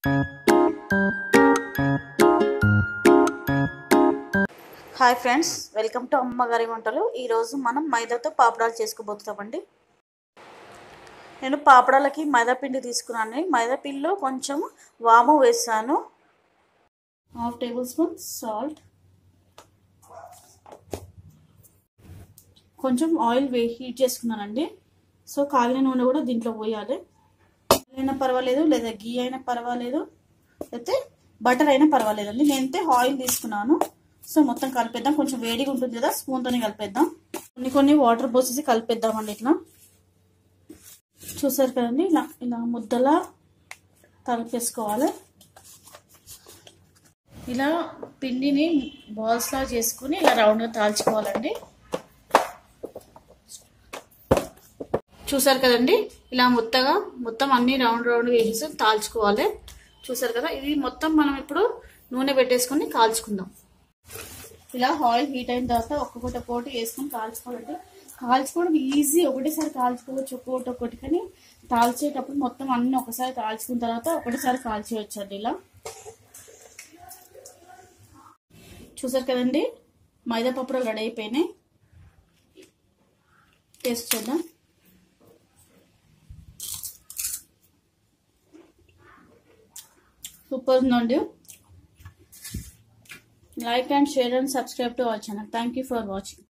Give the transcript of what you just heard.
hi friends welcome to అమ్మగారి వంటలు ఈరోజు మనం మైదాతో పాపడాలు చేసుకోబోతున్నామండి నేను పాపడాలకి మైదా పిండి తీసుకున్నాను మైదా పిండిలో కొంచెం వాము వేసాను హాఫ్ టేబుల్ స్పూన్ సాల్ట్ కొంచెం ఆయిల్ వే హీట్ చేసుకున్నానండి సో కాగిన నూనె కూడా దీంట్లో పోయాలి అయినా పర్వాలేదు లేదా గీ అయినా పర్వాలేదు అయితే బటర్ అయినా పర్వాలేదండి నేనైతే ఆయిల్ తీసుకున్నాను సో మొత్తం కలిపేద్దాం కొంచెం వేడిగా ఉంటుంది కదా స్పూన్తోనే కలిపేద్దాం కొన్ని కొన్ని వాటర్ పోసేసి కలిపేద్దామండి ఇట్లా చూసారు కదండి ఇలా ఇలా ముద్దలా కలిపేసుకోవాలి ఇలా పిండిని బాల్స్లా చేసుకుని ఇలా రౌండ్గా తాల్చుకోవాలండి చూసారు కదండి ఇలా మొత్తగా మొత్తం అన్ని రౌండ్ రౌండ్ వేసి తాల్చుకోవాలి చూసారు కదా ఇది మొత్తం మనం ఇప్పుడు నూనె పెట్టేసుకొని కాల్చుకుందాం ఇలా ఆయిల్ హీట్ అయిన తర్వాత ఒక్కొక్కటి ఒక్కొక్కటి వేసుకొని కాల్చుకోవాలంటే కాల్చుకోవడం ఈజీ ఒకటేసారి కాల్చుకోవచ్చు ఒక్కొక్కటి ఒక్కటి కానీ కాల్చేటప్పుడు మొత్తం అన్ని ఒకసారి కాల్చుకున్న తర్వాత ఒకటిసారి కాల్చేయచ్చు అండి ఇలా చూసారు కదండి మైదా పప్పులు రెడీ అయిపోయినాయి టేస్ట్ చూద్దాం సూపర్ ఉందండి like and share and subscribe to our channel thank you for watching